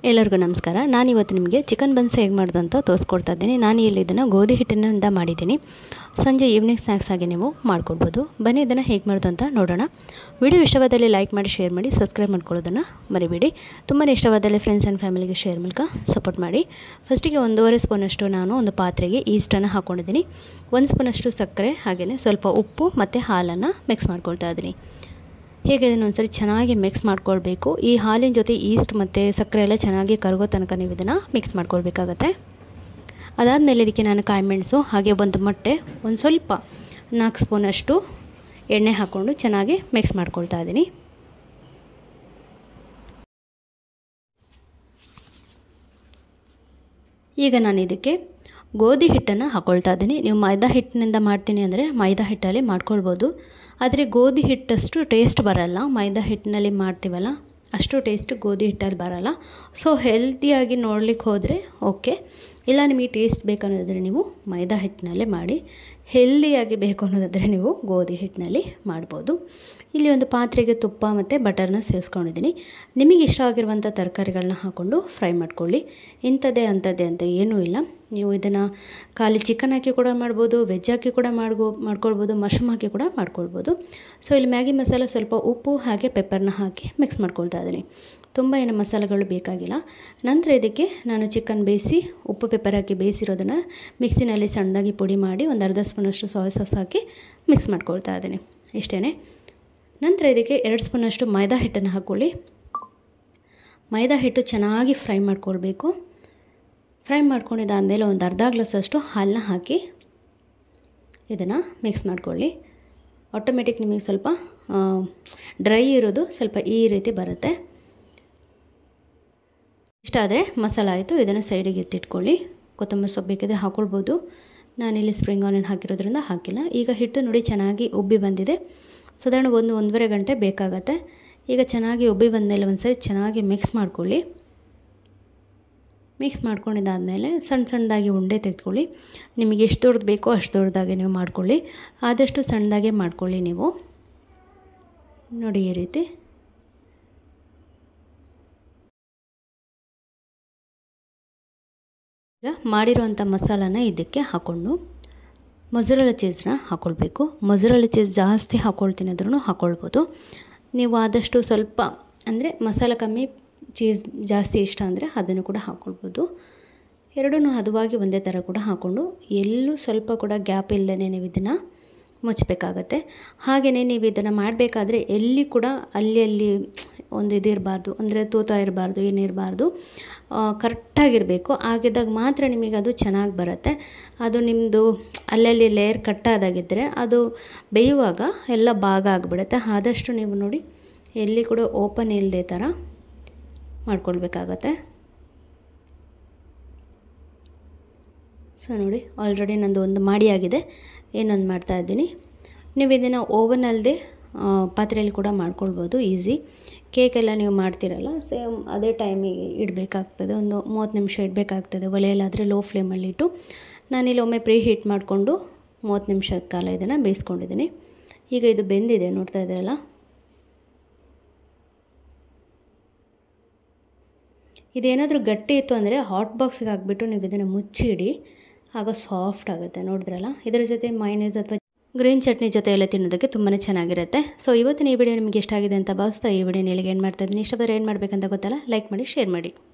ಎಲ್ಲರಿಗೂ ನಮಸ್ಕಾರ ನಾನು ಇವತ್ತು ನಿಮಗೆ ಚಿಕನ್ ಬನ್ಸ್ ಹೇಗೆ ಮಾಡೋದು ಅಂತ ತೋರಿಸ್ಕೊಡ್ತಾ ಇದ್ದೀನಿ ನಾನು ಇಲ್ಲಿ ಇದನ್ನು ಗೋಧಿ ಹಿಟ್ಟಿನಿಂದ ಮಾಡಿದ್ದೀನಿ ಸಂಜೆ ಈವ್ನಿಂಗ್ ಸ್ನ್ಯಾಕ್ಸ್ ಆಗಿ ನೀವು ಮಾಡ್ಕೊಳ್ಬೋದು ಬನ್ನಿ ಇದನ್ನು ಹೇಗೆ ಮಾಡೋದು ಅಂತ ನೋಡೋಣ ವಿಡಿಯೋ ಇಷ್ಟವಾದಲ್ಲಿ ಲೈಕ್ ಮಾಡಿ ಶೇರ್ ಮಾಡಿ ಸಬ್ಸ್ಕ್ರೈಬ್ ಮಾಡ್ಕೊಳ್ಳೋದನ್ನು ಮರಿಬೇಡಿ ತುಂಬಾ ಇಷ್ಟವಾದಲ್ಲಿ ಫ್ರೆಂಡ್ಸ್ ಆ್ಯಂಡ್ ಫ್ಯಾಮಿಲಿಗೆ ಶೇರ್ ಮೂಲಕ ಸಪೋರ್ಟ್ ಮಾಡಿ ಫಸ್ಟಿಗೆ ಒಂದೂವರೆ ಸ್ಪೂನಷ್ಟು ನಾನು ಒಂದು ಪಾತ್ರೆಗೆ ಈಸ್ಟನ್ನು ಹಾಕ್ಕೊಂಡಿದ್ದೀನಿ ಒಂದು ಸ್ಪೂನಷ್ಟು ಸಕ್ಕರೆ ಹಾಗೆಯೇ ಸ್ವಲ್ಪ ಉಪ್ಪು ಮತ್ತು ಹಾಲನ್ನು ಮಿಕ್ಸ್ ಮಾಡ್ಕೊಳ್ತಾ ಇದ್ದೀನಿ ಹೇಗೆ ಇದನ್ನು ಒಂದ್ಸರಿ ಚೆನ್ನಾಗಿ ಮಿಕ್ಸ್ ಮಾಡ್ಕೊಳ್ಬೇಕು ಈ ಹಾಲಿನ ಜೊತೆ ಈಸ್ಟ್ ಮತ್ತು ಸಕ್ಕರೆ ಎಲ್ಲ ಚೆನ್ನಾಗಿ ಕರಗೋ ತನಕ ನೀವು ಇದನ್ನು ಮಿಕ್ಸ್ ಮಾಡ್ಕೊಳ್ಬೇಕಾಗತ್ತೆ ಅದಾದಮೇಲೆ ಇದಕ್ಕೆ ನಾನು ಕಾಯಿ ಮೆಣಸು ಹಾಗೆ ಒಂದು ಮೊಟ್ಟೆ ಒಂದು ಸ್ವಲ್ಪ ನಾಲ್ಕು ಸ್ಪೂನಷ್ಟು ಎಣ್ಣೆ ಹಾಕ್ಕೊಂಡು ಚೆನ್ನಾಗಿ ಮಿಕ್ಸ್ ಮಾಡ್ಕೊಳ್ತಾ ಇದ್ದೀನಿ ಈಗ ನಾನು ಇದಕ್ಕೆ ಗೋಧಿ ಹಿಟ್ಟನ್ನು ಹಾಕ್ಕೊಳ್ತಾ ಇದ್ದೀನಿ ನೀವು ಮೈದಾ ಹಿಟ್ಟಿನಿಂದ ಮಾಡ್ತೀನಿ ಅಂದರೆ ಮೈದಾ ಹಿಟ್ಟಲ್ಲಿ ಮಾಡ್ಕೊಳ್ಬೋದು ಆದರೆ ಗೋಧಿ ಹಿಟ್ಟಷ್ಟು ಟೇಸ್ಟ್ ಬರಲ್ಲ ಮೈದಾ ಹಿಟ್ಟಿನಲ್ಲಿ ಮಾಡ್ತೀವಲ್ಲ ಅಷ್ಟು ಟೇಸ್ಟ್ ಗೋಧಿ ಹಿಟ್ಟಲ್ಲಿ ಬರಲ್ಲ ಸೊ ಹೆಲ್ತಿಯಾಗಿ ನೋಡ್ಲಿಕ್ಕೆ ಹೋದರೆ ಓಕೆ ಇಲ್ಲ ನಿಮಗೆ ಟೇಸ್ಟ್ ಬೇಕನ್ನೋದಾದರೆ ನೀವು ಮೈದಾ ಹಿಟ್ಟಿನಲ್ಲೇ ಮಾಡಿ ಹೆಲ್ದಿಯಾಗಿ ಬೇಕು ಅನ್ನೋದಾದರೆ ನೀವು ಗೋಧಿ ಹಿಟ್ಟಿನಲ್ಲಿ ಮಾಡ್ಬೋದು ಇಲ್ಲಿ ಒಂದು ಪಾತ್ರೆಗೆ ತುಪ್ಪ ಮತ್ತು ಬಟರ್ನ ಸೇರಿಸ್ಕೊಂಡಿದ್ದೀನಿ ನಿಮಗೆ ಇಷ್ಟ ಆಗಿರುವಂಥ ತರಕಾರಿಗಳನ್ನ ಹಾಕ್ಕೊಂಡು ಫ್ರೈ ಮಾಡ್ಕೊಳ್ಳಿ ಇಂಥದ್ದೇ ಅಂಥದ್ದೇ ಅಂತ ಏನೂ ಇಲ್ಲ ನೀವು ಇದನ್ನು ಖಾಲಿ ಚಿಕನ್ ಹಾಕಿ ಕೂಡ ಮಾಡ್ಬೋದು ವೆಜ್ ಹಾಕಿ ಕೂಡ ಮಾಡ್ಬೋ ಮಾಡ್ಕೊಳ್ಬೋದು ಮಶ್ರೂಮ್ ಹಾಕಿ ಕೂಡ ಮಾಡ್ಕೊಳ್ಬೋದು ಸೊ ಇಲ್ಲಿ ಮ್ಯಾಗಿ ಮಸಾಲ ಸ್ವಲ್ಪ ಉಪ್ಪು ಹಾಗೆ ಪೆಪ್ಪರ್ನ ಹಾಕಿ ಮಿಕ್ಸ್ ಮಾಡ್ಕೊಳ್ತಾ ಇದ್ದೀನಿ ತುಂಬ ಏನು ಮಸಾಲೆಗಳು ಬೇಕಾಗಿಲ್ಲ ನಂತರ ಇದಕ್ಕೆ ನಾನು ಚಿಕನ್ ಬೇಯಿಸಿ ಉಪ್ಪು ಪೆಪ್ಪರ್ ಹಾಕಿ ಬೇಯಿಸಿರೋದನ್ನು ಮಿಕ್ಸಿನಲ್ಲಿ ಸಣ್ಣದಾಗಿ ಪುಡಿ ಮಾಡಿ ಒಂದು ಅರ್ಧ ಸ್ಪೂನಷ್ಟು ಸೋಯಾ ಸಾಸ್ ಹಾಕಿ ಮಿಕ್ಸ್ ಮಾಡ್ಕೊಳ್ತಾ ಇದ್ದೀನಿ ಇಷ್ಟೇ ನಂತರ ಇದಕ್ಕೆ ಎರಡು ಸ್ಪೂನಷ್ಟು ಮೈದಾ ಹಿಟ್ಟನ್ನು ಹಾಕ್ಕೊಳ್ಳಿ ಮೈದಾ ಹಿಟ್ಟು ಚೆನ್ನಾಗಿ ಫ್ರೈ ಮಾಡ್ಕೊಳ್ಬೇಕು ಫ್ರೈ ಮಾಡ್ಕೊಂಡಿದ್ದಾದಮೇಲೆ ಒಂದು ಅರ್ಧ ಗ್ಲಾಸಷ್ಟು ಹಾಲನ್ನ ಹಾಕಿ ಇದನ್ನು ಮಿಕ್ಸ್ ಮಾಡ್ಕೊಳ್ಳಿ ಆಟೋಮೆಟಿಕ್ ನಿಮಗೆ ಸ್ವಲ್ಪ ಡ್ರೈ ಇರೋದು ಸ್ವಲ್ಪ ಈ ರೀತಿ ಬರುತ್ತೆ ಇಷ್ಟ ಆದರೆ ಮಸಾಲ ಆಯಿತು ಇದನ್ನು ಸೈಡಿಗೆ ಎತ್ತಿಟ್ಕೊಳ್ಳಿ ಕೊತ್ತಂಬರಿ ಸೊಪ್ಪು ಬೇಕಿದ್ರೆ ಹಾಕ್ಕೊಳ್ಬೋದು ನಾನಿಲ್ಲಿ ಸ್ಪ್ರಿಂಗ್ ಆನಿಯನ್ ಹಾಕಿರೋದ್ರಿಂದ ಹಾಕಿಲ್ಲ ಈಗ ಹಿಟ್ಟು ನೋಡಿ ಚೆನ್ನಾಗಿ ಉಬ್ಬಿ ಬಂದಿದೆ ಸಾಧಾರಣ ಒಂದು ಒಂದೂವರೆ ಗಂಟೆ ಬೇಕಾಗತ್ತೆ ಈಗ ಚೆನ್ನಾಗಿ ಉಬ್ಬಿ ಬಂದಮೇಲೆ ಒಂದು ಸರಿ ಚೆನ್ನಾಗಿ ಮಿಕ್ಸ್ ಮಾಡ್ಕೊಳ್ಳಿ ಮಿಕ್ಸ್ ಮಾಡ್ಕೊಂಡಿದ್ದಾದಮೇಲೆ ಸಣ್ಣ ಸಣ್ಣದಾಗಿ ಉಂಡೆ ತೆಗೆದುಕೊಳ್ಳಿ ನಿಮಗೆ ಎಷ್ಟು ದೊಡ್ಡದು ಬೇಕೋ ಅಷ್ಟು ದೊಡ್ಡದಾಗಿ ನೀವು ಮಾಡ್ಕೊಳ್ಳಿ ಆದಷ್ಟು ಸಣ್ಣದಾಗೆ ಮಾಡ್ಕೊಳ್ಳಿ ನೀವು ನೋಡಿ ಈ ರೀತಿ ಈಗ ಮಾಡಿರೋವಂಥ ಮಸಾಲಾನ ಇದಕ್ಕೆ ಹಾಕ್ಕೊಂಡು ಮೊಸರಲ್ಲ ಚೀಸ್ನ ಹಾಕ್ಕೊಳ್ಬೇಕು ಮೊಸರಲ್ಲ ಚೀಸ್ ಜಾಸ್ತಿ ಹಾಕ್ಕೊಳ್ತೀನಿ ಅಂದ್ರೂ ಹಾಕ್ಕೊಳ್ಬೋದು ನೀವು ಆದಷ್ಟು ಸ್ವಲ್ಪ ಅಂದರೆ ಮಸಾಲೆ ಕಮ್ಮಿ ಚೀಸ್ ಜಾಸ್ತಿ ಇಷ್ಟ ಅಂದರೆ ಅದನ್ನು ಕೂಡ ಹಾಕ್ಕೊಳ್ಬೋದು ಎರಡೂ ಹದವಾಗಿ ಒಂದೇ ಥರ ಕೂಡ ಹಾಕ್ಕೊಂಡು ಎಲ್ಲೂ ಸ್ವಲ್ಪ ಕೂಡ ಗ್ಯಾಪ್ ಇಲ್ಲದೇ ನೀವು ಇದನ್ನು ಮುಚ್ಚಬೇಕಾಗತ್ತೆ ಹಾಗೆಯೇ ನೀವು ಇದನ್ನು ಮಾಡಬೇಕಾದ್ರೆ ಎಲ್ಲಿ ಕೂಡ ಅಲ್ಲಿ ಅಲ್ಲಿ ಒಂದು ಇದಿರಬಾರ್ದು ಅಂದರೆ ತೂತ ಇರಬಾರ್ದು ಏನಿರಬಾರ್ದು ಕರೆಕ್ಟಾಗಿರಬೇಕು ಆಗಿದ್ದಾಗ ಮಾತ್ರ ನಿಮಗೆ ಅದು ಚೆನ್ನಾಗಿ ಬರುತ್ತೆ ಅದು ನಿಮ್ಮದು ಅಲ್ಲಲ್ಲಿ ಲೇಯರ್ ಕಟ್ಟಾದಾಗಿದ್ದರೆ ಅದು ಬೇಯುವಾಗ ಎಲ್ಲ ಭಾಗ ಆಗಿಬಿಡುತ್ತೆ ಆದಷ್ಟು ನೀವು ನೋಡಿ ಎಲ್ಲಿ ಕೂಡ ಓಪನ್ ಇಲ್ಲದೆ ಥರ ಮಾಡ್ಕೊಳ್ಬೇಕಾಗತ್ತೆ ಸೊ ನೋಡಿ ಆಲ್ರೆಡಿ ನಂದು ಒಂದು ಮಾಡಿ ಆಗಿದೆ ಏನೊಂದು ಮಾಡ್ತಾಯಿದ್ದೀನಿ ನೀವು ಇದನ್ನು ಓವನ್ ಅಲ್ಲದೆ ಪಾತ್ರೆಯಲ್ಲಿ ಕೂಡ ಮಾಡ್ಕೊಳ್ಬೋದು ಈಸಿ ಕೇಕೆಲ್ಲ ನೀವು ಮಾಡ್ತಿರಲ್ಲ ಸೇಮ್ ಅದೇ ಟೈಮಿಗೆ ಇಡಬೇಕಾಗ್ತದೆ ಒಂದು ಮೂವತ್ತು ನಿಮಿಷ ಇಡಬೇಕಾಗ್ತದೆ ಒಲೆಯಲ್ಲಾದರೆ ಲೋ ಫ್ಲೇಮಲ್ಲಿ ಇಟ್ಟು ನಾನಿಲ್ಲಿ ಒಮ್ಮೆ ಪ್ರೀ ಹೀಟ್ ಮಾಡಿಕೊಂಡು ಮೂವತ್ತು ನಿಮಿಷದ ಕಾಲ ಇದನ್ನು ಬೇಯಿಸ್ಕೊಂಡಿದ್ದೀನಿ ಈಗ ಇದು ಬೆಂದಿದೆ ನೋಡ್ತಾ ಇದ್ದೀರಲ್ಲ ಇದೇನಾದರೂ ಗಟ್ಟಿ ಇತ್ತು ಅಂದರೆ ಹಾಟ್ ಬಾಕ್ಸಿಗೆ ಹಾಕ್ಬಿಟ್ಟು ನೀವು ಇದನ್ನು ಮುಚ್ಚಿಡಿ ಆಗ ಸಾಫ್ಟ್ ಆಗುತ್ತೆ ನೋಡಿದ್ರಲ್ಲ ಇದರ ಜೊತೆ ಮೈನೈಸ್ ಅಥವಾ ಗ್ರೀನ್ ಚಟ್ನಿ ಜೊತೆ ಎಲ್ಲ ತಿನ್ನೋದಕ್ಕೆ ತುಂಬಾ ಚೆನ್ನಾಗಿರುತ್ತೆ ಸೊ ಇವತ್ತಿನ ಈ ವಿಡಿಯೋ ನಿಮಗೆ ಇಷ್ಟ ಆಗಿದೆ ಅಂತ ಭಾವಿಸ್ತಾ ಈ ವಿಡಿಯೋನ ಎಲ್ಲಿಗೆ ಏನು ಮಾಡ್ತಾ ಇದ್ದೀನಿ ಇಷ್ಟಪಟ್ಟರೆ ಏನು ಮಾಡಬೇಕಂತ ಗೊತ್ತಲ್ಲ ಲೈಕ್ ಮಾಡಿ ಶೇರ್ ಮಾಡಿ